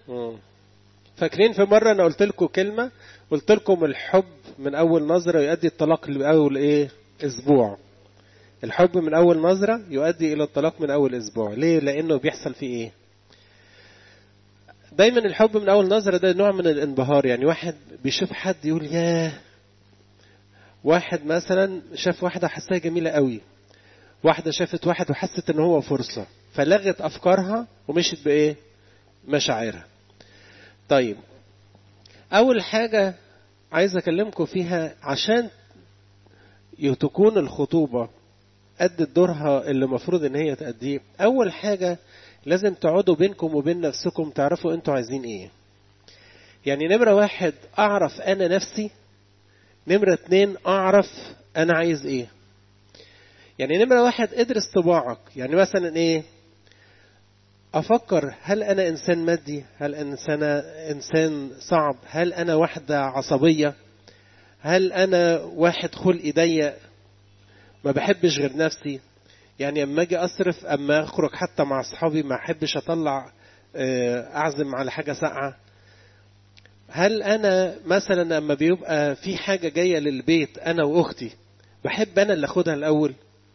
مم. فاكرين في مرة أنا قلت لكم كلمة قلت لكم الحب من أول نظرة يؤدي الطلاق لأول إيه أسبوع الحب من أول نظرة يؤدي إلى الطلاق من أول أسبوع ليه؟ لأنه بيحصل فيه إيه؟ دايما الحب من أول نظرة ده نوع من الانبهار يعني واحد بيشوف حد يقول ياه واحد مثلا شاف واحدة حسها جميلة قوي واحدة شافت واحد وحست ان هو فرصة فلغت افكارها ومشت بايه مشاعرها طيب اول حاجة عايز اكلمكم فيها عشان تكون الخطوبة أدت دورها اللي المفروض ان هي تأديه اول حاجة لازم تقعدوا بينكم وبين نفسكم تعرفوا انتوا عايزين ايه يعني نمرة واحد اعرف انا نفسي نمرة اتنين اعرف انا عايز ايه يعني نمرة واحد ادرس طباعك يعني مثلا ايه افكر هل انا انسان مادي هل انسان انسان صعب هل انا واحدة عصبية هل انا واحد خلقي ضيق ما بحبش غير نفسي يعني اما اجي اصرف اما اخرج حتى مع اصحابي ما احبش اطلع اعزم على حاجه ساقعه هل انا مثلا اما بيبقى في حاجه جايه للبيت انا واختي بحب انا اللي اخدها الاول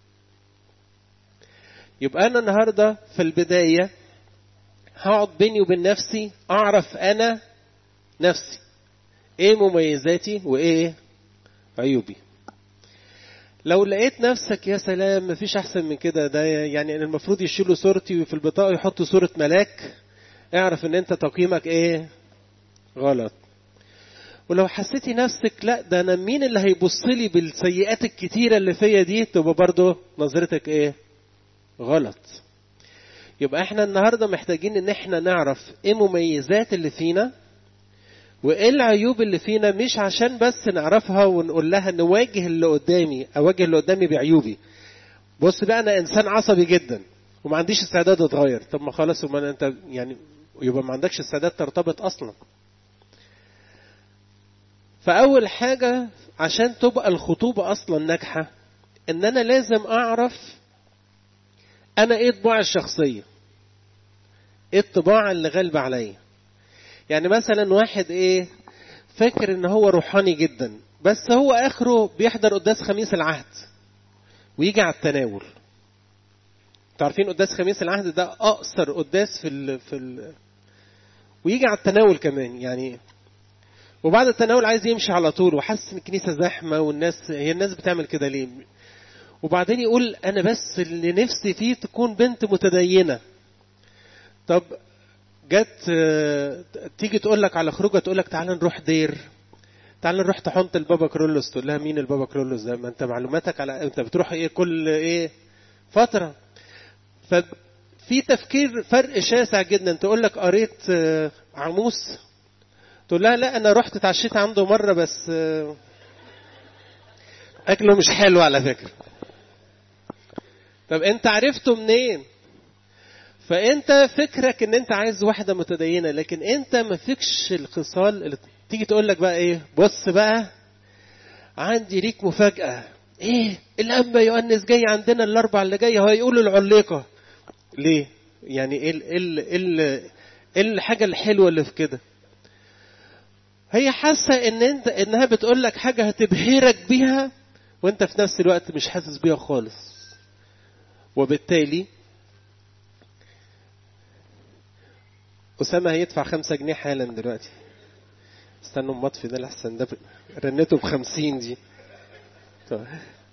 يبقى انا النهارده في البدايه هقعد بيني وبين نفسي اعرف انا نفسي ايه مميزاتي وايه عيوبي لو لقيت نفسك يا سلام مفيش احسن من كده ده يعني المفروض يشيلوا صورتي وفي البطاقه يحطوا صوره ملاك اعرف ان انت تقييمك ايه غلط ولو حسيتي نفسك لا ده انا مين اللي هيبص لي بالسيئات الكتيره اللي فيا دي تبقى برضه نظرتك ايه غلط يبقى احنا النهارده محتاجين ان احنا نعرف ايه مميزات اللي فينا وايه العيوب اللي فينا مش عشان بس نعرفها ونقول لها نواجه اللي قدامي اواجه اللي قدامي بعيوبي بص بقى انا انسان عصبي جدا وما عنديش استعداد اتغير طب ما خلاص وما انت يعني يبقى ما عندكش استعداد ترتبط اصلا فاول حاجه عشان تبقى الخطوبه اصلا ناجحه ان انا لازم اعرف انا ايه طباعي الشخصيه ايه الطباع اللي غالبه عليا يعني مثلا واحد ايه فاكر ان هو روحاني جدا بس هو اخره بيحضر قداس خميس العهد ويجي على التناول تعرفين قداس خميس العهد ده اقصر قداس في ال في ال ويجي على التناول كمان يعني وبعد التناول عايز يمشي على طول وحاسس ان الكنيسه زحمه والناس هي الناس بتعمل كده ليه وبعدين يقول انا بس اللي نفسي فيه تكون بنت متدينه طب جت تيجي تقول لك على خروجه تقول لك تعالى نروح دير تعالى نروح تحنط البابا كرولوس تقول لها مين البابا كرولوس ده ما انت معلوماتك على انت بتروح ايه كل ايه فتره ففي تفكير فرق شاسع جدا تقول لك قريت عموس تقول لها لا انا رحت اتعشيت عنده مره بس اكله مش حلو على فكره طب انت عرفته منين فانت فكرك ان انت عايز واحده متدينه لكن انت ما فيكش الخصال اللي تيجي تقول لك بقى ايه بص بقى عندي ليك مفاجاه ايه الانبا يؤنس جاي عندنا الاربع اللي جاي هيقولوا العليقه ليه يعني ايه ال ال ال ايه الحاجه الحلوه اللي في كده هي حاسه ان انت انها بتقول لك حاجه هتبهرك بيها وانت في نفس الوقت مش حاسس بيها خالص وبالتالي أسامة هيدفع خمسة جنيه حالا دلوقتي استنوا مطفي ده الأحسن ده رنته بخمسين دي طيب.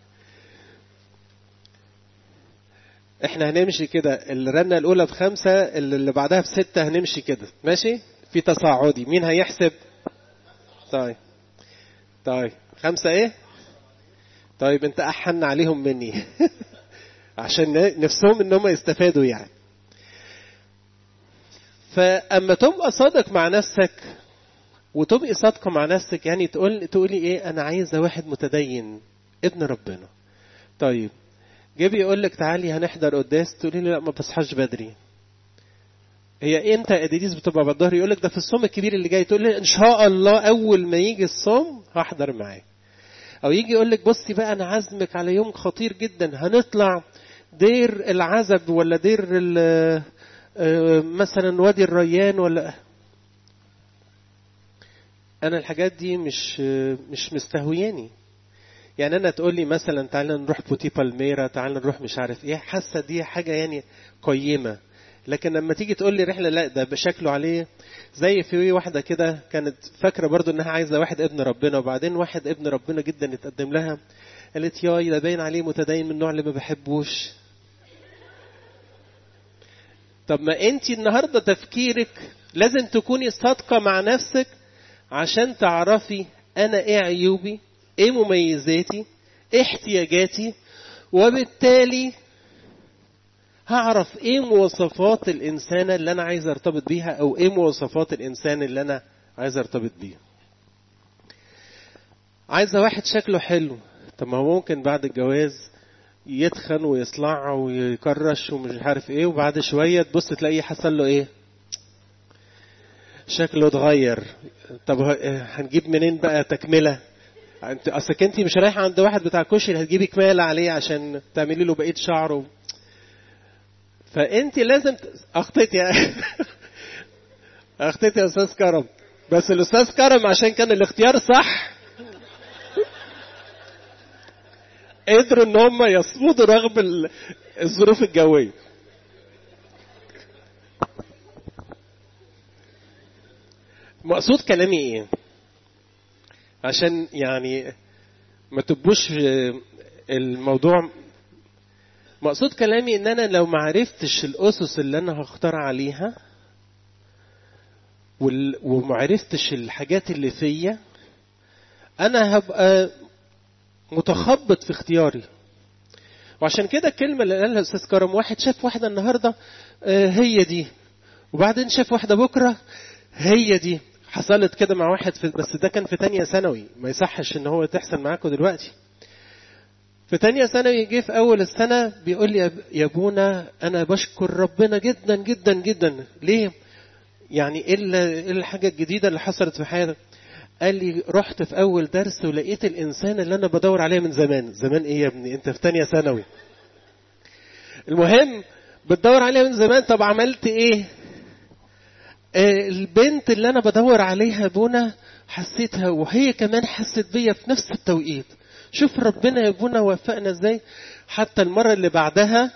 احنا هنمشي كده الرنة الأولى بخمسة اللي بعدها بستة هنمشي كده ماشي في تصاعدي مين هيحسب طيب طيب خمسة ايه طيب انت أحن عليهم مني عشان نفسهم ان هم يستفادوا يعني فاما تبقى صادق مع نفسك وتبقي صادقه مع نفسك يعني تقول تقولي ايه انا عايزه واحد متدين ابن ربنا طيب جه بيقول لك تعالي هنحضر قداس تقولي له لا ما بتصحاش بدري هي امتى اديديس بتبقى بالظهر يقول لك ده في الصوم الكبير اللي جاي تقول لي ان شاء الله اول ما يجي الصوم هحضر معاك او يجي يقول لك بصي بقى انا عازمك على يوم خطير جدا هنطلع دير العزب ولا دير مثلا وادي الريان ولا انا الحاجات دي مش مش مستهوياني يعني انا تقول لي مثلا تعالى نروح بوتي بالميرا تعالى نروح مش عارف ايه حاسه دي حاجه يعني قيمه لكن لما تيجي تقول لي رحله لا ده بشكله عليه زي في واحده كده كانت فاكره برضو انها عايزه واحد ابن ربنا وبعدين واحد ابن ربنا جدا يتقدم لها قالت ياي ده باين عليه متدين من النوع اللي ما بحبوش طب ما انت النهارده تفكيرك لازم تكوني صادقه مع نفسك عشان تعرفي انا ايه عيوبي ايه مميزاتي ايه احتياجاتي وبالتالي هعرف ايه مواصفات الانسانه اللي انا عايز ارتبط بيها او ايه مواصفات الانسان اللي انا عايز ارتبط بيه عايزه واحد شكله حلو طب ما هو ممكن بعد الجواز يتخن ويصلع ويكرش ومش عارف ايه وبعد شويه تبص تلاقيه حصل له ايه شكله اتغير طب هنجيب منين بقى تكمله انت اصلك انت مش رايحه عند واحد بتاع كشري هتجيبي كماله عليه عشان تعملي له بقيه شعره فانت لازم اخطيت يا اخطيت يا استاذ كرم بس الاستاذ كرم عشان كان الاختيار صح قدروا ان هم يصمدوا رغم الظروف الجويه مقصود كلامي ايه عشان يعني ما تبوش الموضوع مقصود كلامي ان انا لو ما عرفتش الاسس اللي انا هختار عليها وما عرفتش الحاجات اللي فيا انا هبقى متخبط في اختياري وعشان كده الكلمه اللي قالها الاستاذ كرم واحد شاف واحده النهارده هي دي وبعدين شاف واحده بكره هي دي حصلت كده مع واحد في بس ده كان في تانية ثانوي ما يصحش ان هو تحصل معاكم دلوقتي في تانية ثانوي جه في أول السنة بيقول لي يا ابونا أنا بشكر ربنا جدا جدا جدا ليه؟ يعني إيه الحاجة الجديدة اللي حصلت في حياتك؟ قال لي رحت في أول درس ولقيت الإنسان اللي أنا بدور عليه من زمان، زمان إيه يا ابني؟ أنت في تانية ثانوي. المهم بتدور عليها من زمان طب عملت إيه؟ البنت اللي أنا بدور عليها يا ابونا حسيتها وهي كمان حست بيا في نفس التوقيت. شوف ربنا يا ابونا وفقنا ازاي حتى المره اللي بعدها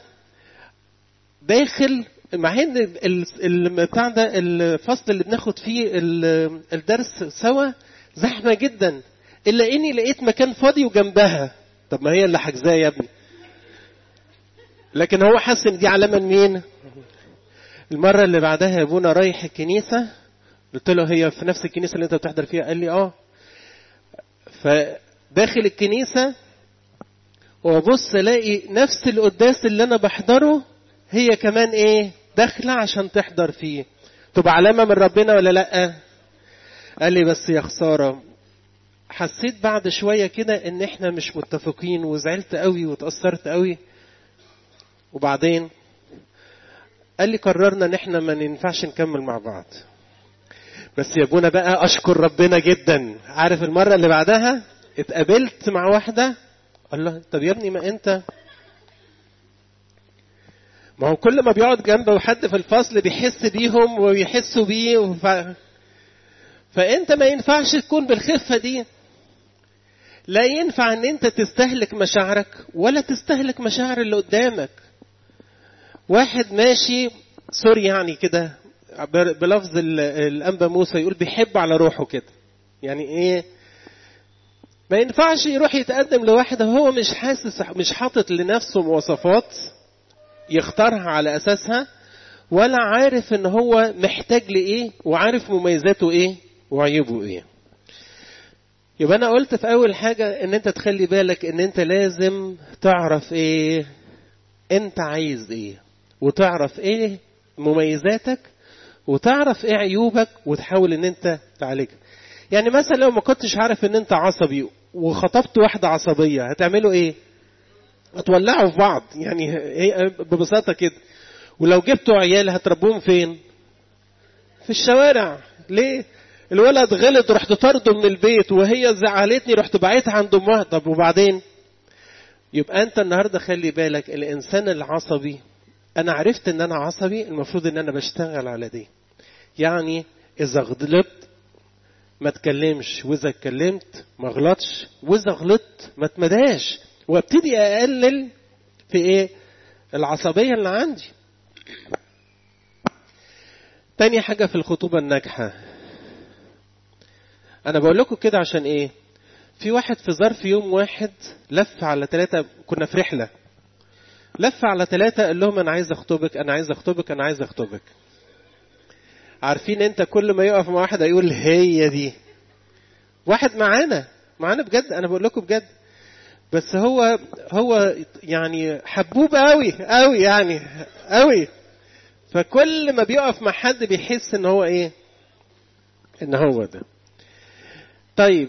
داخل مع ان بتاع ده الفصل اللي بناخد فيه الدرس سوا زحمه جدا الا اني لقيت مكان فاضي وجنبها طب ما هي اللي حجزاه يا ابني لكن هو حس ان دي علامه مين المره اللي بعدها يا ابونا رايح الكنيسه قلت له هي في نفس الكنيسه اللي انت بتحضر فيها قال لي اه ف داخل الكنيسة وابص الاقي نفس القداس اللي انا بحضره هي كمان ايه داخلة عشان تحضر فيه تبقى علامة من ربنا ولا لا قال لي بس يا خسارة حسيت بعد شوية كده ان احنا مش متفقين وزعلت قوي وتأثرت قوي وبعدين قال لي قررنا ان احنا ما ينفعش نكمل مع بعض بس يا ابونا بقى اشكر ربنا جدا عارف المرة اللي بعدها اتقابلت مع واحدة الله طب يا ابني ما انت ما هو كل ما بيقعد جنبه حد في الفصل بيحس بيهم ويحسوا بيه وف... فانت ما ينفعش تكون بالخفة دي لا ينفع ان انت تستهلك مشاعرك ولا تستهلك مشاعر اللي قدامك واحد ماشي سوري يعني كده بلفظ الانبا موسى يقول بيحب على روحه كده يعني ايه ما ينفعش يروح يتقدم لواحدة هو مش حاسس مش حاطط لنفسه مواصفات يختارها على أساسها ولا عارف إن هو محتاج لإيه وعارف مميزاته إيه وعيوبه إيه. يبقى أنا قلت في أول حاجة إن أنت تخلي بالك إن أنت لازم تعرف إيه أنت عايز إيه وتعرف إيه مميزاتك وتعرف إيه عيوبك وتحاول إن أنت تعالجها. يعني مثلا لو ما كنتش عارف ان انت عصبي وخطبت واحده عصبيه هتعملوا ايه هتولعوا في بعض يعني هي ببساطه كده ولو جبتوا عيال هتربوهم فين في الشوارع ليه الولد غلط رحت طرده من البيت وهي زعلتني رحت بعيتها عند امها طب وبعدين يبقى انت النهارده خلي بالك الانسان العصبي انا عرفت ان انا عصبي المفروض ان انا بشتغل على دي يعني اذا غضبت ما اتكلمش واذا اتكلمت ما غلطش واذا غلطت ما اتمداش وابتدي اقلل في ايه العصبيه اللي عندي تاني حاجه في الخطوبه الناجحه انا بقول لكم كده عشان ايه في واحد في ظرف يوم واحد لف على ثلاثة كنا في رحلة لف على ثلاثة قال لهم أنا عايز أخطبك أنا عايز أخطبك أنا عايز أخطبك عارفين أنت كل ما يقف مع واحد يقول هي دي واحد معانا معانا بجد أنا بقول لكم بجد بس هو هو يعني حبوب قوي قوي يعني قوي فكل ما بيقف مع حد بيحس ان هو ايه ان هو ده طيب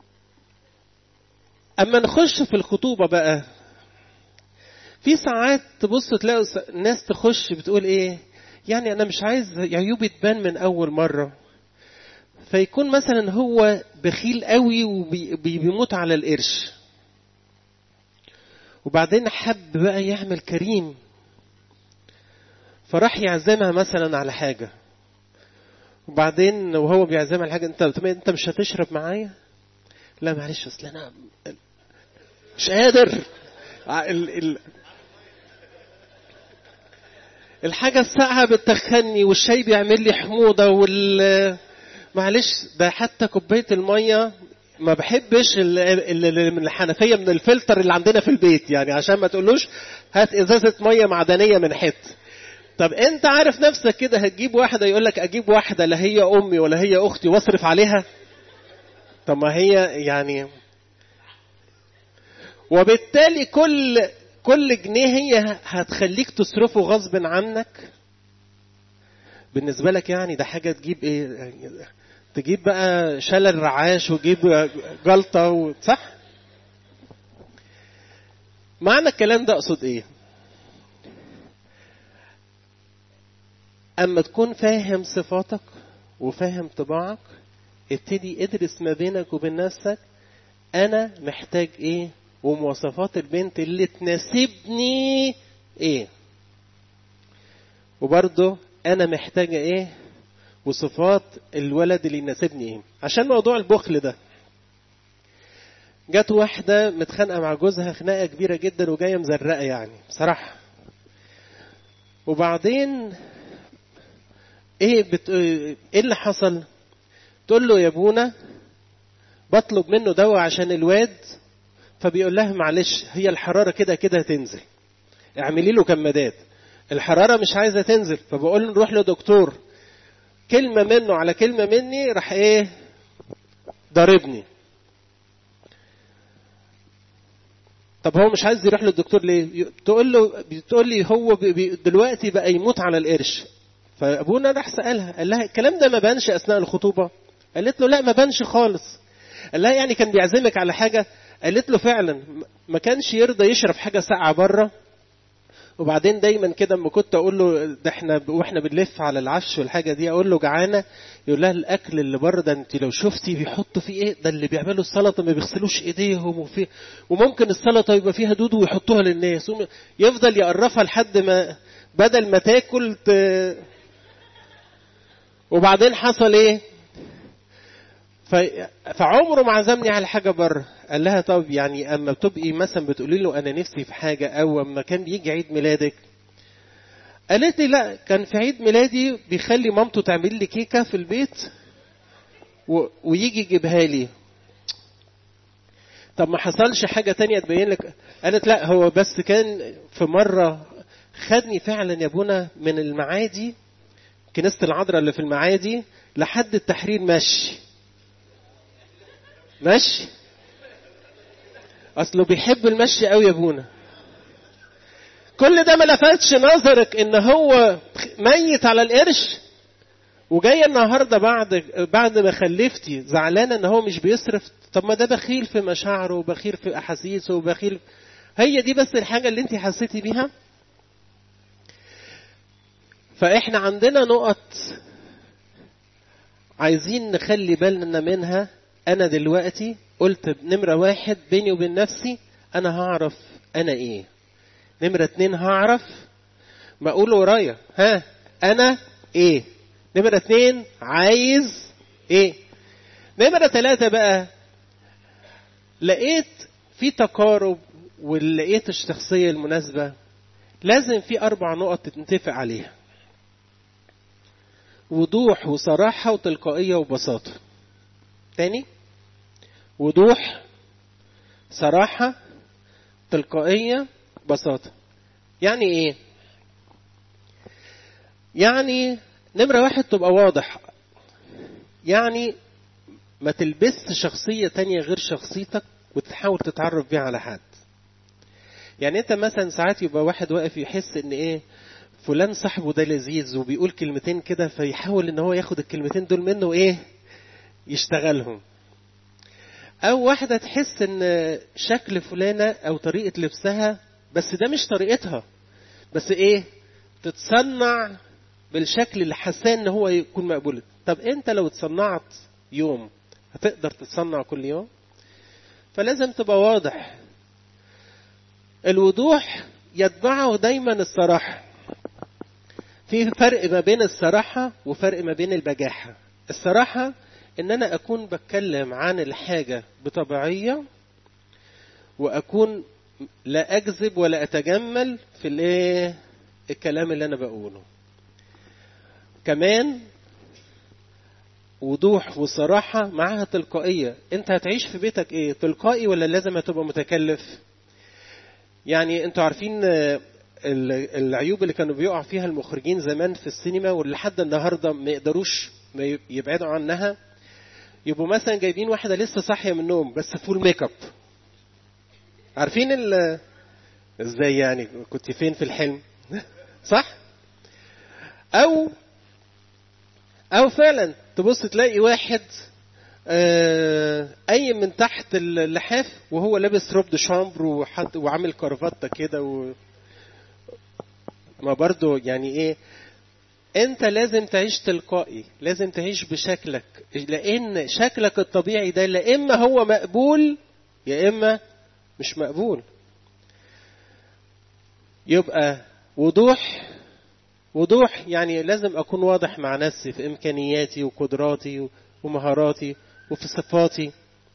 اما نخش في الخطوبه بقى في ساعات تبص تلاقوا ناس تخش بتقول ايه يعني انا مش عايز عيوبي تبان من اول مره فيكون مثلا هو بخيل قوي وبيموت على القرش وبعدين حب بقى يعمل كريم فراح يعزمها مثلا على حاجه وبعدين وهو بيعزمها على حاجه انت انت مش هتشرب معايا لا معلش اصل انا مش قادر ال ال الحاجة الساقعة بتخني والشاي بيعمل لي حموضة وال معلش ده حتى كوباية المية ما بحبش اللي من الحنفية من الفلتر اللي عندنا في البيت يعني عشان ما تقولوش هات ازازة مية معدنية من حتة طب انت عارف نفسك كده هتجيب واحدة يقول لك اجيب واحدة لا هي امي ولا هي اختي واصرف عليها طب ما هي يعني وبالتالي كل كل جنيه هي هتخليك تصرفه غصب عنك بالنسبة لك يعني ده حاجة تجيب ايه تجيب بقى شلل رعاش وتجيب جلطة صح معنى الكلام ده اقصد ايه اما تكون فاهم صفاتك وفاهم طباعك ابتدي ادرس ما بينك وبين نفسك انا محتاج ايه ومواصفات البنت اللي تناسبني ايه وبرضه انا محتاجة ايه وصفات الولد اللي يناسبني ايه عشان موضوع البخل ده جت واحدة متخانقة مع جوزها خناقة كبيرة جدا وجاية مزرقة يعني بصراحة وبعدين ايه بت... ايه اللي حصل تقول له يا ابونا بطلب منه دواء عشان الواد فبيقول لها معلش هي الحراره كده كده هتنزل اعملي له كمادات الحراره مش عايزه تنزل فبقول له نروح لدكتور كلمه منه على كلمه مني راح ايه ضاربني طب هو مش عايز يروح للدكتور ليه تقول له بتقول لي هو بي دلوقتي بقى يموت على القرش فابونا راح سالها قال لها الكلام ده ما بانش اثناء الخطوبه قالت له لا ما بانش خالص قال لها يعني كان بيعزمك على حاجه قالت له فعلا ما كانش يرضى يشرب حاجه ساقعه بره وبعدين دايما كده اما كنت اقول له ده احنا واحنا بنلف على العش والحاجه دي اقول له جعانه يقول لها الاكل اللي بره ده انت لو شفتي بيحطوا فيه ايه ده اللي بيعملوا السلطه ما بيغسلوش ايديهم وفي وممكن السلطه يبقى فيها دود ويحطوها للناس يفضل يقرفها لحد ما بدل ما تاكل ت... وبعدين حصل ايه ف... فعمره ما عزمني على حاجه بره قال لها طب يعني اما بتبقي مثلا بتقولي له انا نفسي في حاجه او اما كان بيجي عيد ميلادك قالت لي لا كان في عيد ميلادي بيخلي مامته تعمل لي كيكه في البيت و... ويجي يجيبها لي طب ما حصلش حاجه تانية تبين لك قالت لا هو بس كان في مره خدني فعلا يا ابونا من المعادي كنيسه العذراء اللي في المعادي لحد التحرير مشي مشي اصله بيحب المشي قوي يا ابونا كل ده ما لفتش نظرك ان هو ميت على القرش وجايه النهارده بعد بعد ما خلفتي زعلانه ان هو مش بيصرف طب ما ده بخيل في مشاعره وبخيل في احاسيسه وبخيل هي دي بس الحاجه اللي انت حسيتي بيها فاحنا عندنا نقط عايزين نخلي بالنا منها انا دلوقتي قلت نمره واحد بيني وبين نفسي انا هعرف انا ايه نمره اتنين هعرف ما اقول ورايا ها انا ايه نمره اتنين عايز ايه نمرة ثلاثة بقى لقيت في تقارب ولقيت الشخصية المناسبة لازم في أربع نقط نتفق عليها وضوح وصراحة وتلقائية وبساطة تاني وضوح صراحة تلقائية بساطة يعني ايه يعني نمرة واحد تبقى واضح يعني ما تلبس شخصية تانية غير شخصيتك وتحاول تتعرف بيها على حد يعني انت مثلا ساعات يبقى واحد واقف يحس ان ايه فلان صاحبه ده لذيذ وبيقول كلمتين كده فيحاول ان هو ياخد الكلمتين دول منه ايه يشتغلهم او واحده تحس ان شكل فلانه او طريقه لبسها بس ده مش طريقتها بس ايه تتصنع بالشكل اللي حاساه ان هو يكون مقبول طب انت لو اتصنعت يوم هتقدر تتصنع كل يوم فلازم تبقى واضح الوضوح يتبعه دايما الصراحه في فرق ما بين الصراحه وفرق ما بين البجاحه الصراحه ان انا اكون بتكلم عن الحاجه بطبيعيه واكون لا اكذب ولا اتجمل في الايه الكلام اللي انا بقوله كمان وضوح وصراحة معاها تلقائية انت هتعيش في بيتك ايه تلقائي ولا لازم هتبقى متكلف يعني انتوا عارفين العيوب اللي كانوا بيقع فيها المخرجين زمان في السينما ولحد النهاردة ما يقدروش ما يبعدوا عنها يبقوا مثلا جايبين واحدة لسه صاحية من النوم بس فول ميك اب عارفين ال ازاي يعني كنت فين في الحلم صح او او فعلا تبص تلاقي واحد آه قايم من تحت اللحاف وهو لابس روب دو شامبر وحد وعامل كرافته كده و ما برضو يعني ايه انت لازم تعيش تلقائي لازم تعيش بشكلك لان شكلك الطبيعي ده لا اما هو مقبول يا اما مش مقبول يبقى وضوح وضوح يعني لازم اكون واضح مع نفسي في امكانياتي وقدراتي ومهاراتي وفي صفاتي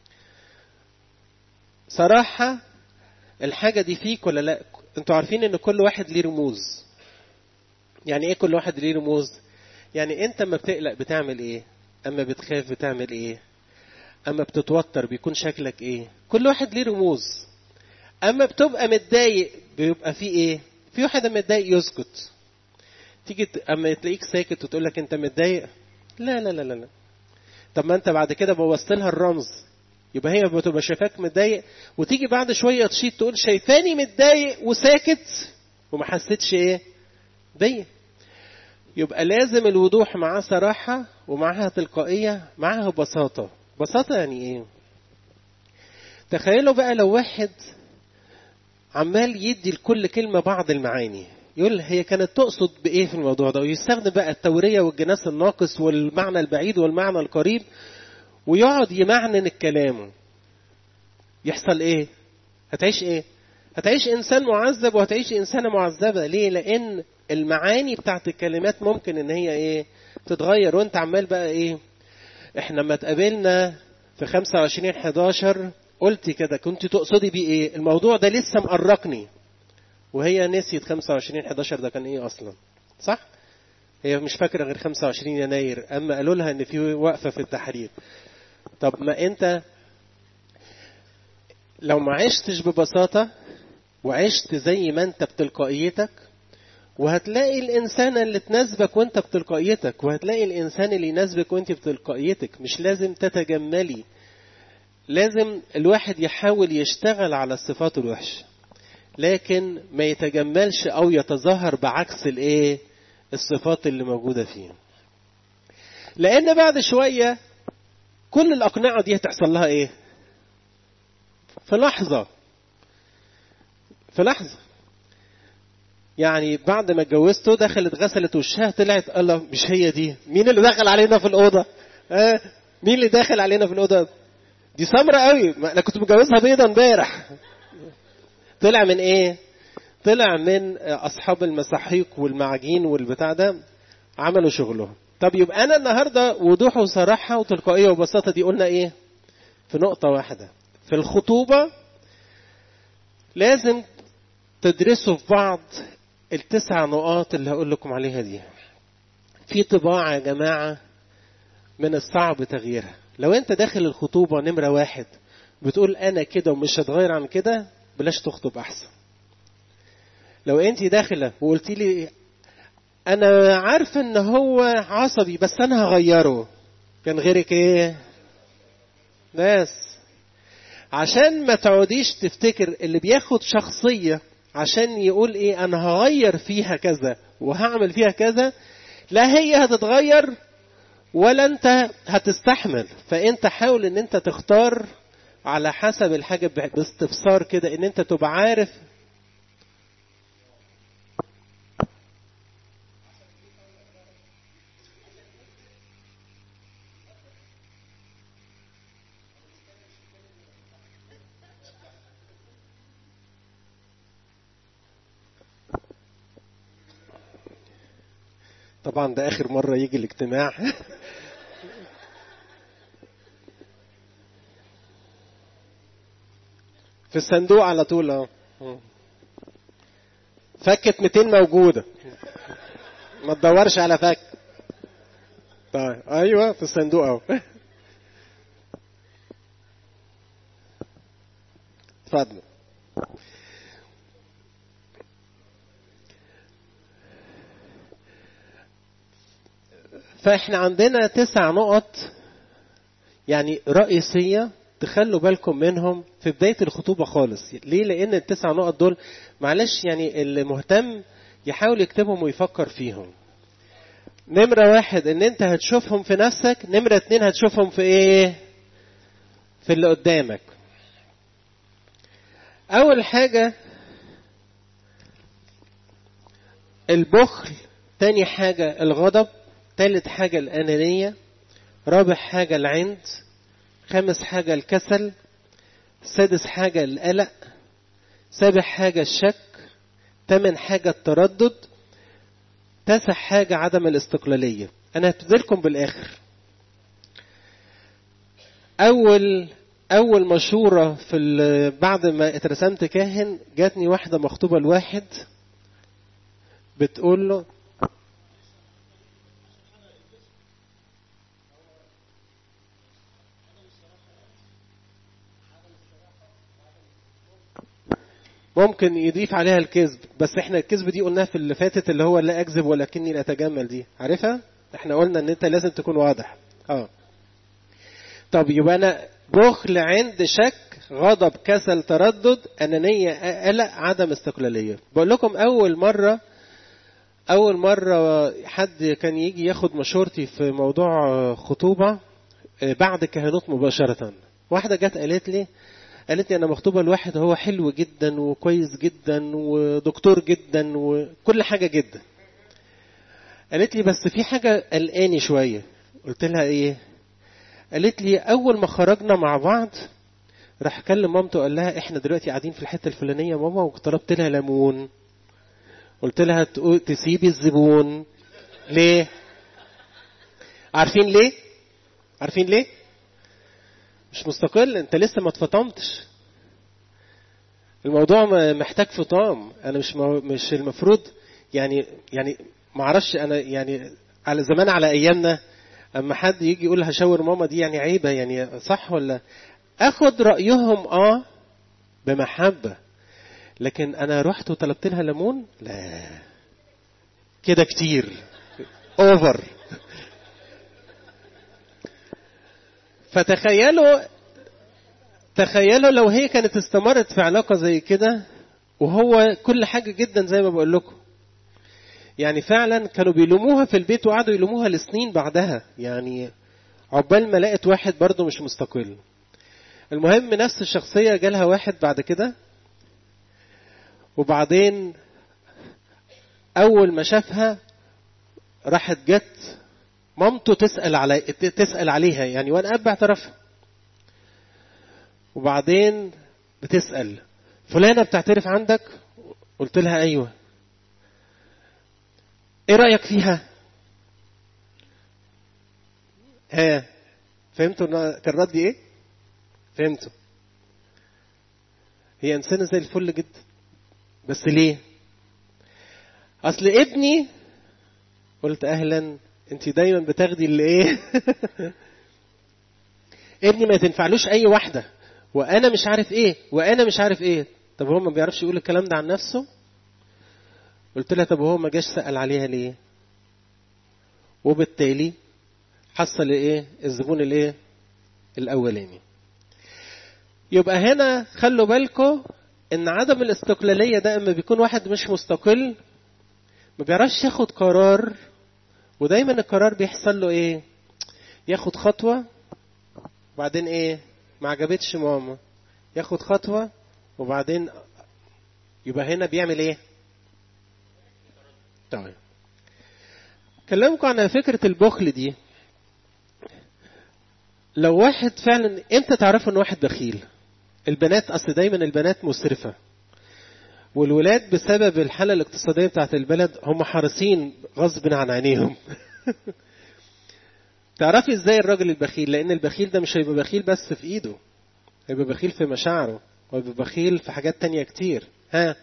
صراحة الحاجة دي فيك ولا لا انتوا عارفين ان كل واحد ليه رموز يعني ايه كل واحد ليه رموز يعني انت اما بتقلق بتعمل ايه اما بتخاف بتعمل ايه اما بتتوتر بيكون شكلك ايه كل واحد ليه رموز اما بتبقى متضايق بيبقى في ايه في واحد اما متضايق يسكت تيجي اما تلاقيك ساكت وتقول لك انت متضايق لا لا لا لا لا طب ما انت بعد كده بوظت لها الرمز يبقى هي بتبقى شايفاك متضايق وتيجي بعد شويه تشيط تقول شايفاني متضايق وساكت وما حسيتش ايه ضيق يبقى لازم الوضوح معاه صراحة ومعاها تلقائية معاها بساطة بساطة يعني ايه تخيلوا بقى لو واحد عمال يدي لكل كلمة بعض المعاني يقول هي كانت تقصد بإيه في الموضوع ده ويستخدم بقى التورية والجناس الناقص والمعنى البعيد والمعنى القريب ويقعد يمعنن الكلام يحصل ايه هتعيش ايه هتعيش انسان معذب وهتعيش انسانه معذبه ليه لان المعاني بتاعت الكلمات ممكن ان هي ايه تتغير وانت عمال بقى ايه احنا لما اتقابلنا في 25 11 قلت كده كنت تقصدي بيه ايه الموضوع ده لسه مقرقني وهي نسيت 25 11 ده كان ايه اصلا صح هي مش فاكره غير 25 يناير اما قالوا لها ان في وقفه في التحرير طب ما انت لو ما عشتش ببساطه وعشت زي ما انت بتلقائيتك وهتلاقي الإنسان اللي تناسبك وانت بتلقائيتك وهتلاقي الإنسان اللي يناسبك وانت بتلقائيتك مش لازم تتجملي لازم الواحد يحاول يشتغل على الصفات الوحشة لكن ما يتجملش أو يتظاهر بعكس الإيه الصفات اللي موجودة فيه لأن بعد شوية كل الأقنعة دي هتحصل لها إيه في لحظة في لحظة يعني بعد ما اتجوزته دخلت غسلت وشها طلعت الله مش هي دي مين اللي دخل علينا في الأوضة آه مين اللي داخل علينا في الأوضة دي سمرة قوي انا كنت متجوزها بيضة امبارح طلع من ايه طلع من اصحاب المساحيق والمعاجين والبتاع ده عملوا شغلهم طب يبقى انا النهارده وضوح وصراحه وتلقائيه وبساطه دي قلنا ايه في نقطه واحده في الخطوبه لازم تدرسوا في بعض التسع نقاط اللي هقول لكم عليها دي في طباع يا جماعه من الصعب تغييرها لو انت داخل الخطوبه نمره واحد بتقول انا كده ومش هتغير عن كده بلاش تخطب احسن لو انت داخله وقلت لي انا عارفه ان هو عصبي بس انا هغيره كان غيرك ايه ناس عشان ما تعوديش تفتكر اللي بياخد شخصيه عشان يقول ايه انا هغير فيها كذا وهعمل فيها كذا لا هي هتتغير ولا انت هتستحمل فانت حاول ان انت تختار على حسب الحاجه باستفسار كده ان انت تبقى عارف طبعا ده اخر مره يجي الاجتماع في الصندوق على طول اه فكة 200 موجودة ما تدورش على فك طيب ايوه في الصندوق اهو اتفضل فاحنا عندنا تسع نقط يعني رئيسية تخلوا بالكم منهم في بداية الخطوبة خالص ليه لأن التسع نقط دول معلش يعني اللي مهتم يحاول يكتبهم ويفكر فيهم نمرة واحد ان انت هتشوفهم في نفسك نمرة اتنين هتشوفهم في ايه في اللي قدامك اول حاجة البخل تاني حاجة الغضب تالت حاجة الأنانية رابع حاجة العند خامس حاجة الكسل سادس حاجة القلق سابع حاجة الشك تامن حاجة التردد تاسع حاجة عدم الاستقلالية أنا هبتدي لكم بالآخر أول أول مشورة في بعد ما اترسمت كاهن جاتني واحدة مخطوبة لواحد بتقول له ممكن يضيف عليها الكذب بس احنا الكذب دي قلناها في اللي فاتت اللي هو لا اكذب ولكني لا اتجمل دي عارفها احنا قلنا ان انت لازم تكون واضح اه طب يبقى انا بخل عند شك غضب كسل تردد انانيه قلق عدم استقلاليه بقول لكم اول مره اول مره حد كان يجي ياخد مشورتي في موضوع خطوبه بعد كهنوت مباشره واحده جت قالت لي قالت لي انا مخطوبه لواحد هو حلو جدا وكويس جدا ودكتور جدا وكل حاجه جدا قالت لي بس في حاجه قلقاني شويه قلت لها ايه قالت لي اول ما خرجنا مع بعض راح كلم مامته قال لها احنا دلوقتي قاعدين في الحته الفلانيه ماما وطلبت لها ليمون قلت لها تسيبي الزبون ليه عارفين ليه عارفين ليه مش مستقل انت لسه ما اتفطمتش الموضوع محتاج فطام انا مش مش المفروض يعني يعني ما اعرفش انا يعني على زمان على ايامنا اما حد يجي يقول هشاور ماما دي يعني عيبه يعني صح ولا اخد رايهم اه بمحبه لكن انا رحت وطلبت لها ليمون لا كده كتير اوفر فتخيلوا تخيلوا لو هي كانت استمرت في علاقة زي كده وهو كل حاجة جدا زي ما بقول لكم يعني فعلا كانوا بيلوموها في البيت وقعدوا يلوموها لسنين بعدها يعني عقبال ما لقت واحد برضه مش مستقل المهم نفس الشخصية جالها واحد بعد كده وبعدين أول ما شافها راحت جت مامته تسأل علي تسأل عليها يعني وأنا قاعد بعترفها وبعدين بتسأل فلانة بتعترف عندك قلت لها أيوه إيه رأيك فيها ها فهمتوا إن كان ردي ايه فهمتوا هي انسانه زي الفل جدا بس ليه اصل ابني قلت اهلا انت دايما بتاخدي اللي ايه ابني ما تنفعلوش اي واحده وانا مش عارف ايه وانا مش عارف ايه طب هو ما بيعرفش يقول الكلام ده عن نفسه قلت لها طب هو ما جاش سأل عليها ليه وبالتالي حصل ايه الزبون الايه الاولاني يبقى هنا خلوا بالكم ان عدم الاستقلاليه ده اما بيكون واحد مش مستقل ما بيعرفش ياخد قرار ودايما القرار بيحصل له ايه ياخد خطوه وبعدين ايه ما عجبتش ماما ياخد خطوه وبعدين يبقى هنا بيعمل ايه طيب كلمكم عن فكرة البخل دي لو واحد فعلا امتى تعرفوا ان واحد بخيل البنات اصل دايما البنات مسرفة والولاد بسبب الحالة الاقتصادية بتاعت البلد هم حريصين غصب عن عينيهم تعرفي ازاي الراجل البخيل لان البخيل ده مش هيبقى بخيل بس في ايده هيبقى بخيل في مشاعره ويبقى بخيل في حاجات تانية كتير ها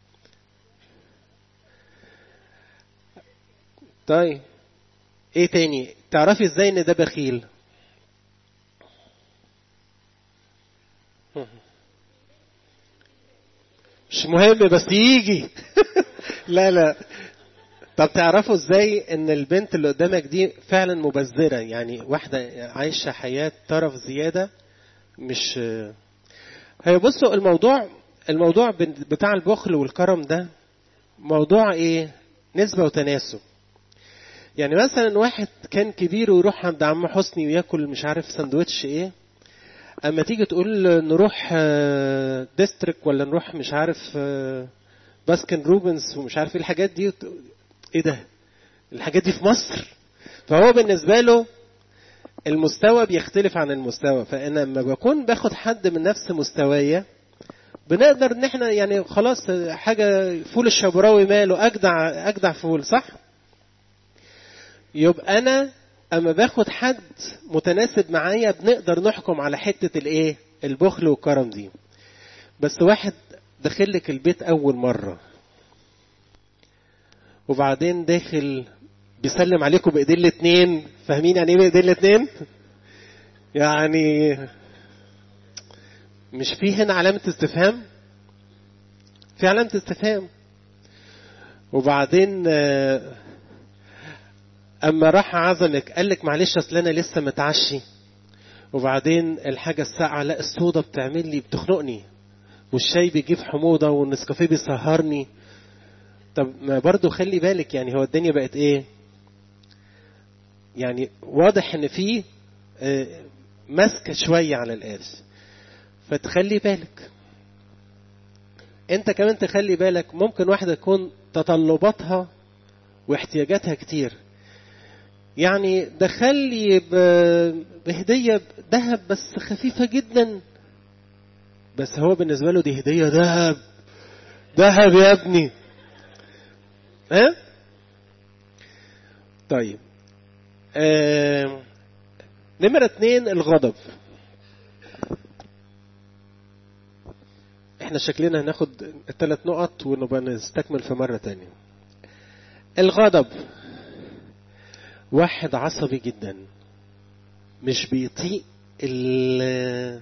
طيب ايه تاني تعرفي ازاي ان ده بخيل مش مهم بس يجي لا لا طب تعرفوا ازاي ان البنت اللي قدامك دي فعلا مبذرة يعني واحدة عايشة حياة طرف زيادة مش هي بصوا الموضوع الموضوع بتاع البخل والكرم ده موضوع ايه نسبة وتناسب يعني مثلا واحد كان كبير ويروح عند عم حسني وياكل مش عارف سندوتش ايه اما تيجي تقول نروح ديستريك ولا نروح مش عارف باسكن روبنز ومش عارف ايه الحاجات دي ايه ده الحاجات دي في مصر فهو بالنسبه له المستوى بيختلف عن المستوى فانا لما بكون باخد حد من نفس مستوايا بنقدر ان احنا يعني خلاص حاجه فول الشبراوي ماله اجدع اجدع فول صح يبقى انا اما باخد حد متناسب معايا بنقدر نحكم على حته الايه البخل والكرم دي بس واحد داخل لك البيت اول مره وبعدين داخل بيسلم عليكم بايدين الاثنين فاهمين يعني ايه بايدين الاثنين يعني مش في هنا علامه استفهام في علامه استفهام وبعدين اما راح عزمك قال لك معلش اصل انا لسه متعشي وبعدين الحاجه الساقعه لا الصودا بتعمل لي بتخنقني والشاي بيجيب حموضه والنسكافيه بيسهرني طب ما برضه خلي بالك يعني هو الدنيا بقت ايه يعني واضح ان في ماسكه شويه على القرش فتخلي بالك انت كمان تخلي بالك ممكن واحده تكون تطلباتها واحتياجاتها كتير يعني دخلي بهديه ذهب بس خفيفه جدا بس هو بالنسبه له دي هديه ذهب ذهب يا ابني ها طيب آه. نمرة اتنين الغضب احنا شكلنا هناخد الثلاث نقط ونبقى نستكمل في مرة تانية الغضب واحد عصبي جدا مش بيطيق ال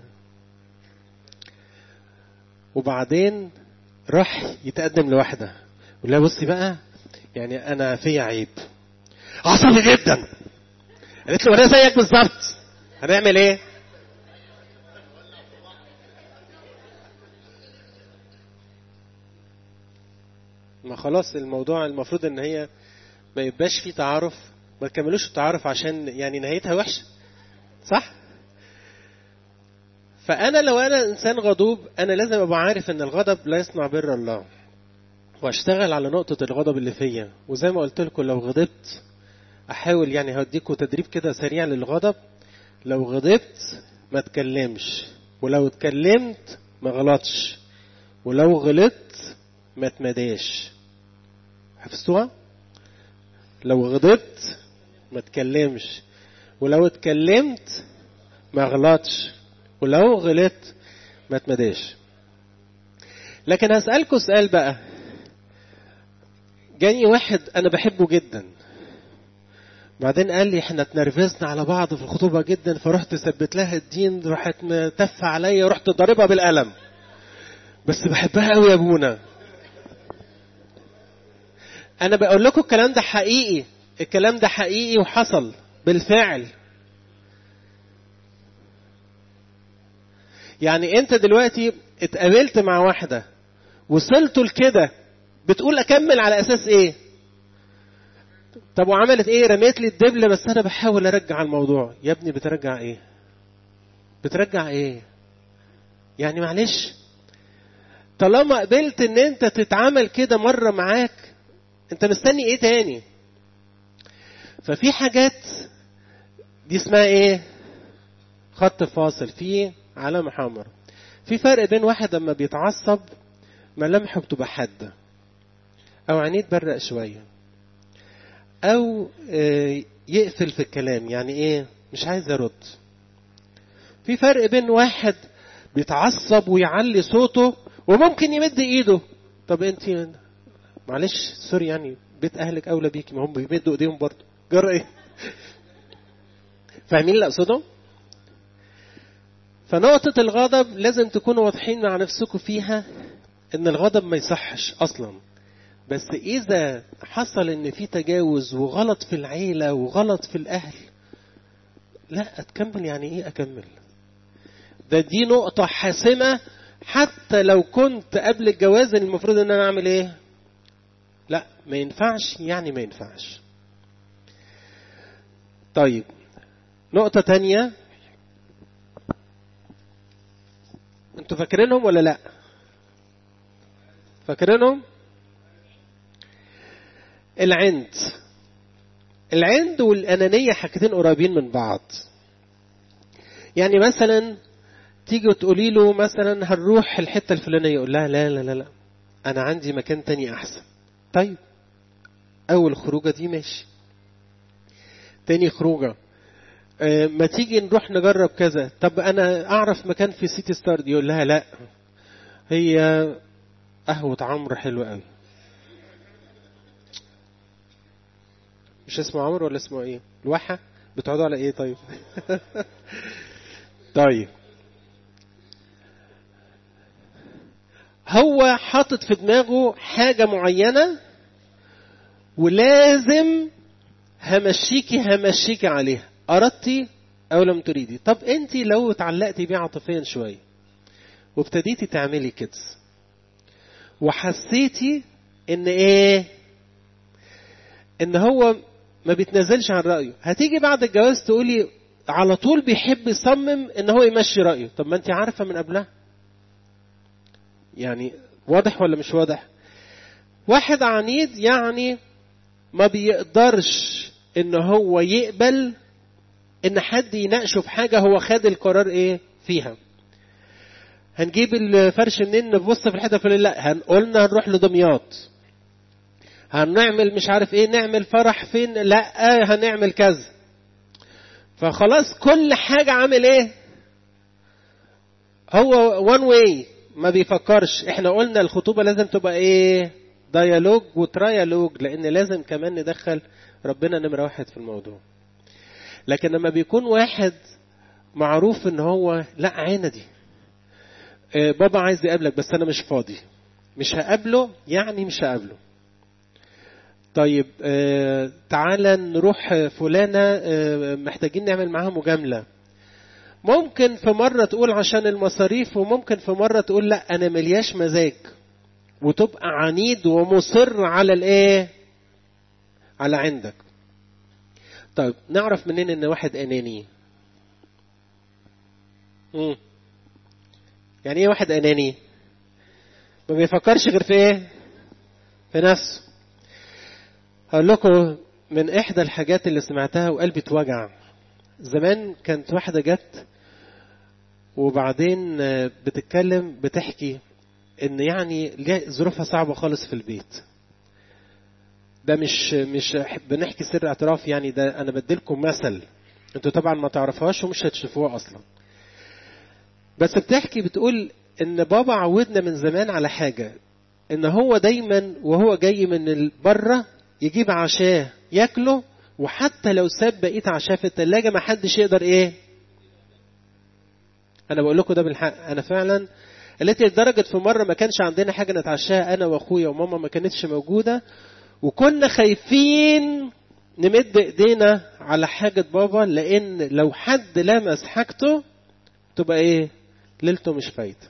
وبعدين راح يتقدم لواحدة يقول لها بصي بقى يعني انا فيا عيب عصبي جدا قالت له انا زيك بالظبط هنعمل ايه ما خلاص الموضوع المفروض ان هي ما يبقاش فيه تعارف ما تكملوش التعارف عشان يعني نهايتها وحشه صح فانا لو انا انسان غضوب انا لازم ابقى عارف ان الغضب لا يصنع بر الله واشتغل على نقطة الغضب اللي فيا وزي ما قلت لكم لو غضبت احاول يعني هديكم تدريب كده سريع للغضب لو غضبت ما تكلمش ولو اتكلمت ما غلطش ولو غلطت ما تمداش حفظتوها لو غضبت ما تكلمش ولو اتكلمت ما غلطش ولو غلطت ما تمداش لكن هسألكوا سؤال بقى جاني واحد انا بحبه جدا بعدين قال لي احنا اتنرفزنا على بعض في الخطوبه جدا فرحت ثبت لها الدين راحت متف عليا ورحت ضاربها بالقلم بس بحبها قوي يا ابونا انا بقول لكم الكلام ده حقيقي الكلام ده حقيقي وحصل بالفعل يعني انت دلوقتي اتقابلت مع واحده وصلتوا لكده بتقول اكمل على اساس ايه طب وعملت ايه رميت لي الدبل بس انا بحاول ارجع الموضوع يا ابني بترجع ايه بترجع ايه يعني معلش طالما قبلت ان انت تتعامل كده مره معاك انت مستني ايه تاني ففي حاجات دي اسمها ايه خط فاصل في علامه حمراء في فرق بين واحد لما بيتعصب ملامحه بتبقى حاده او عينيه تبرق شويه او يقفل في الكلام يعني ايه مش عايز يرد في فرق بين واحد بيتعصب ويعلي صوته وممكن يمد ايده طب انت معلش سوري يعني بيت اهلك اولى بيكي ما هم بيمدوا ايديهم برضه جرى ايه فاهمين اللي اقصده فنقطة الغضب لازم تكونوا واضحين مع نفسكم فيها ان الغضب ما يصحش اصلا بس اذا حصل ان في تجاوز وغلط في العيلة وغلط في الاهل لا اتكمل يعني ايه اكمل ده دي نقطة حاسمة حتى لو كنت قبل الجواز المفروض ان انا اعمل ايه لا ما ينفعش يعني ما ينفعش طيب نقطة تانية انتوا فاكرينهم ولا لا فاكرينهم العند العند والأنانية حاجتين قريبين من بعض يعني مثلا تيجي وتقولي له مثلا هنروح الحتة الفلانية يقول لها لا لا لا لا أنا عندي مكان تاني أحسن طيب أول خروجة دي ماشي تاني خروجة اه ما تيجي نروح نجرب كذا طب أنا أعرف مكان في سيتي ستار يقول لها لا هي قهوة عمرو حلوة قوي مش اسمه عمرو ولا اسمه ايه الواحة بتقعدوا على ايه طيب طيب هو حاطط في دماغه حاجة معينة ولازم همشيكي همشيكي عليها أردتي أو لم تريدي طب أنت لو اتعلقتي بيه عاطفيا شوية وابتديتي تعملي كده وحسيتي ان ايه ان هو ما بيتنازلش عن رأيه هتيجي بعد الجواز تقولي على طول بيحب يصمم ان هو يمشي رأيه طب ما انت عارفة من قبلها يعني واضح ولا مش واضح واحد عنيد يعني ما بيقدرش ان هو يقبل ان حد يناقشه في حاجة هو خد القرار ايه فيها هنجيب الفرش منين نبص في الحته الفلانيه لا قلنا هنروح لدمياط هنعمل مش عارف ايه نعمل فرح فين لا هنعمل كذا فخلاص كل حاجة عامل ايه هو وان واي ما بيفكرش احنا قلنا الخطوبة لازم تبقى ايه ديالوج وترايالوج لان لازم كمان ندخل ربنا نمرة واحد في الموضوع لكن لما بيكون واحد معروف ان هو لا عندي بابا عايز يقابلك بس انا مش فاضي مش هقابله يعني مش هقابله طيب آه تعالى نروح فلانة آه محتاجين نعمل معاها مجاملة ممكن في مرة تقول عشان المصاريف وممكن في مرة تقول لا أنا ملياش مزاج وتبقى عنيد ومصر على الايه على عندك طيب نعرف منين ان واحد اناني مم. يعني ايه واحد اناني ما بيفكرش غير في ايه في نفسه هقول لكم من احدى الحاجات اللي سمعتها وقلبي اتوجع زمان كانت واحده جت وبعدين بتتكلم بتحكي ان يعني ظروفها صعبه خالص في البيت ده مش مش بنحكي سر اعتراف يعني ده انا بديلكم مثل انتوا طبعا ما تعرفوهاش ومش هتشوفوها اصلا بس بتحكي بتقول ان بابا عودنا من زمان على حاجة ان هو دايما وهو جاي من بره يجيب عشاه ياكله وحتى لو ساب بقيه عشاه في التلاجة ما حدش يقدر ايه انا بقول لكم ده بالحق انا فعلا التي لدرجة في مرة ما كانش عندنا حاجة نتعشاها أنا وأخويا وماما ما كانتش موجودة وكنا خايفين نمد إيدينا على حاجة بابا لأن لو حد لمس حاجته تبقى إيه؟ ليلته مش فايتة.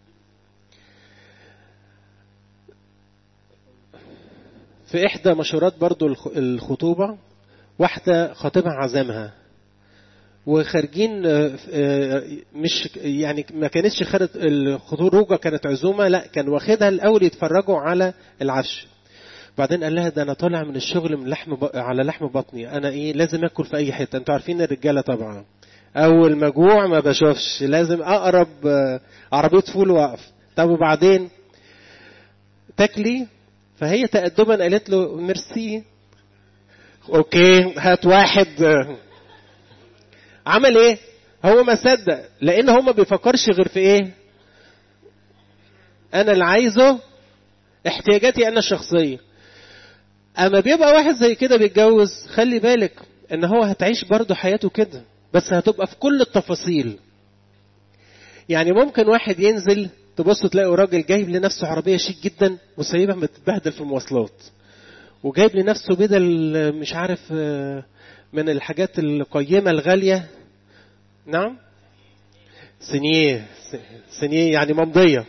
في إحدى مشورات برضو الخطوبة واحدة خطيبها عزمها وخارجين مش يعني ما كانتش خدت الخروجه كانت عزومه لا كان واخدها الاول يتفرجوا على العفش بعدين قال لها ده انا طالع من الشغل من لحم ب... على لحم بطني انا ايه لازم اكل في اي حته انتوا عارفين الرجاله طبعا اول ما جوع ما بشوفش لازم اقرب عربيه فول واقف طب وبعدين تاكلي فهي تأدبا قالت له ميرسي اوكي هات واحد عمل ايه هو ما صدق لان هو ما بيفكرش غير في ايه انا اللي عايزه احتياجاتي انا الشخصيه اما بيبقى واحد زي كده بيتجوز خلي بالك ان هو هتعيش برضه حياته كده بس هتبقى في كل التفاصيل يعني ممكن واحد ينزل تبص تلاقي راجل جايب لنفسه عربيه شيك جدا وسايبها متبهدل في المواصلات وجايب لنفسه بدل مش عارف من الحاجات القيمة الغالية نعم سنيه سنيه يعني ممضية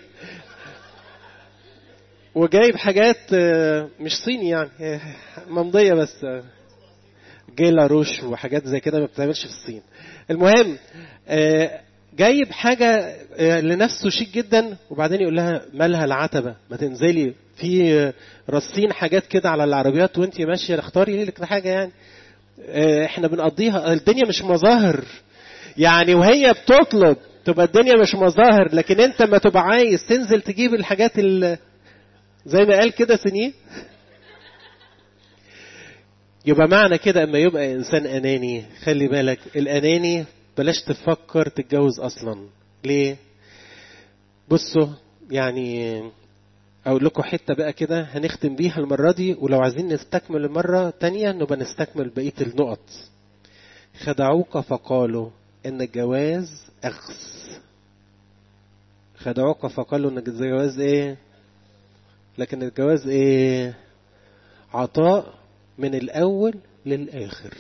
وجايب حاجات مش صيني يعني ممضية بس جيلا روش وحاجات زي كده ما بتعملش في الصين المهم جايب حاجة لنفسه شيك جدا وبعدين يقول لها مالها العتبة ما تنزلي في رصين حاجات كده على العربيات وانت ماشية اختاري لك حاجة يعني احنا بنقضيها الدنيا مش مظاهر يعني وهي بتطلب تبقى الدنيا مش مظاهر لكن انت ما تبقى عايز تنزل تجيب الحاجات اللي زي ما قال كده سنين يبقى معنى كده اما يبقى انسان اناني خلي بالك الاناني بلاش تفكر تتجوز اصلا ليه بصوا يعني اقول لكم حته بقى كده هنختم بيها المره دي ولو عايزين نستكمل المره تانية نبقى نستكمل بقيه النقط خدعوك فقالوا ان الجواز اخس خدعوك فقالوا ان الجواز ايه لكن الجواز ايه عطاء من الاول للاخر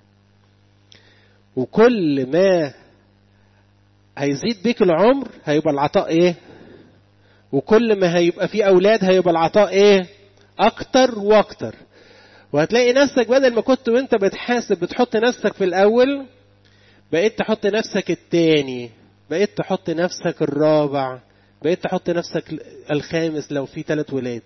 وكل ما هيزيد بيك العمر هيبقى العطاء ايه وكل ما هيبقى في اولاد هيبقى العطاء ايه اكتر واكتر وهتلاقي نفسك بدل ما كنت وانت بتحاسب بتحط نفسك في الاول بقيت تحط نفسك التاني بقيت تحط نفسك الرابع بقيت تحط نفسك الخامس لو في ثلاث ولاد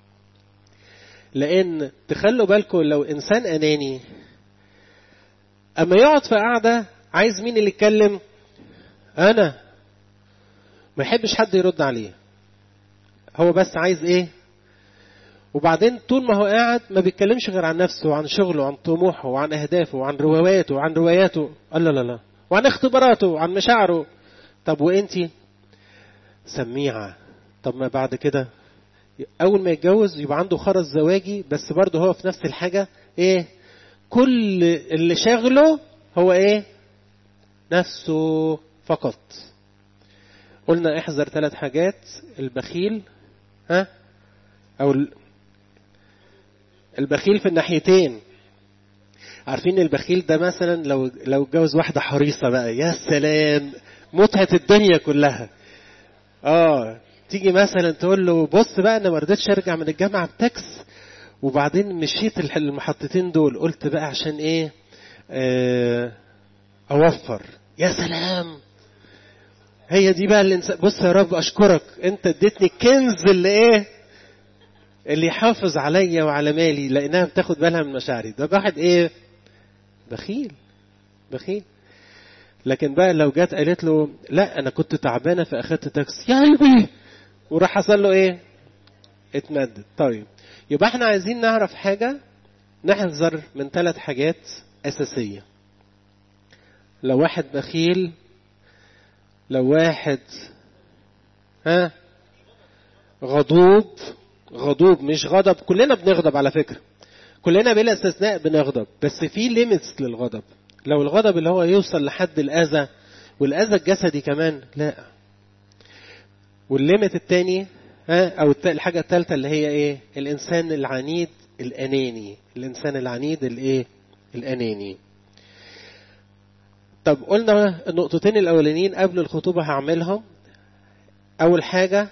لان تخلوا بالكم لو انسان اناني اما يقعد في قعده عايز مين اللي يتكلم انا ما يحبش حد يرد عليه هو بس عايز ايه وبعدين طول ما هو قاعد ما بيتكلمش غير عن نفسه وعن شغله وعن طموحه وعن اهدافه وعن رواياته وعن رواياته لا لا لا وعن اختباراته وعن مشاعره طب وانتي سميعة طب ما بعد كده اول ما يتجوز يبقى عنده خرز زواجي بس برضه هو في نفس الحاجة ايه كل اللي شاغله هو ايه نفسه فقط قلنا احذر ثلاث حاجات البخيل ها او البخيل في الناحيتين عارفين البخيل ده مثلا لو لو اتجوز واحده حريصه بقى يا سلام متعه الدنيا كلها اه تيجي مثلا تقول له بص بقى انا ما رضيتش ارجع من الجامعه بتاكس وبعدين مشيت المحطتين دول قلت بقى عشان ايه آه اوفر يا سلام هي دي بقى الانسان بص يا رب اشكرك انت اديتني الكنز اللي ايه اللي يحافظ عليا وعلى مالي لانها بتاخد بالها من مشاعري ده واحد ايه بخيل بخيل لكن بقى لو جت قالت له لا انا كنت تعبانه فاخدت تاكسي يا قلبي وراح حصل له ايه اتمدد طيب يبقى احنا عايزين نعرف حاجه نحذر من ثلاث حاجات اساسيه لو واحد بخيل لو واحد ها غضوب غضوب مش غضب كلنا بنغضب على فكرة كلنا بلا استثناء بنغضب بس في ليميتس للغضب لو الغضب اللي هو يوصل لحد الأذى والأذى الجسدي كمان لا والليميت التاني ها أو الحاجة الثالثة اللي هي إيه الإنسان العنيد الأناني الإنسان العنيد الإيه الأناني طب قلنا النقطتين الأولانيين قبل الخطوبة هعملهم أول حاجة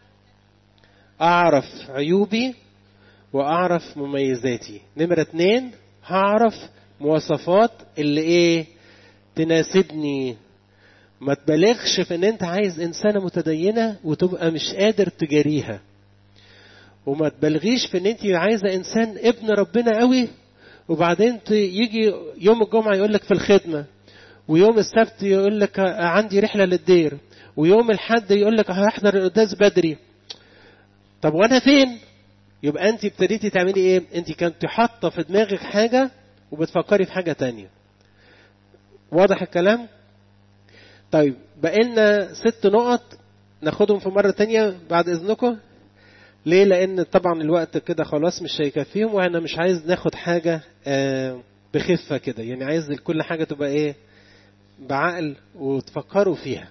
أعرف عيوبي وأعرف مميزاتي نمرة اتنين هعرف مواصفات اللي إيه تناسبني ما تبالغش في ان انت عايز انسانة متدينة وتبقى مش قادر تجاريها وما تبالغيش في ان انت عايزة انسان ابن ربنا قوي وبعدين يجي يوم الجمعة يقول لك في الخدمة ويوم السبت يقول لك عندي رحلة للدير ويوم الحد يقول لك هحضر القداس بدري طب وانا فين يبقى انت ابتديتي تعملي ايه انت كنت حاطه في دماغك حاجه وبتفكري في حاجه تانية واضح الكلام طيب بقينا ست نقط ناخدهم في مرة تانية بعد إذنكم ليه لأن طبعا الوقت كده خلاص مش هيكفيهم وأنا مش عايز ناخد حاجة بخفة كده يعني عايز كل حاجة تبقى إيه بعقل وتفكروا فيها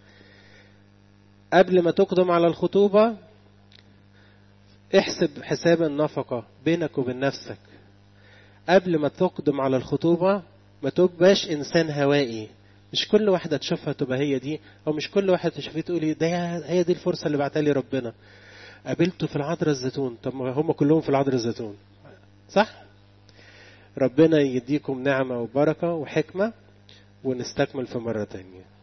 قبل ما تقدم على الخطوبة احسب حساب النفقة بينك وبين نفسك قبل ما تقدم على الخطوبة ما تبقاش إنسان هوائي مش كل واحدة تشوفها تبقى هي دي أو مش كل واحدة تشوفيه تقولي ده هي دي الفرصة اللي بعتها لي ربنا قابلته في العذراء الزيتون طب ما هم كلهم في العذراء الزيتون صح؟ ربنا يديكم نعمة وبركة وحكمة ونستكمل في مرة تانية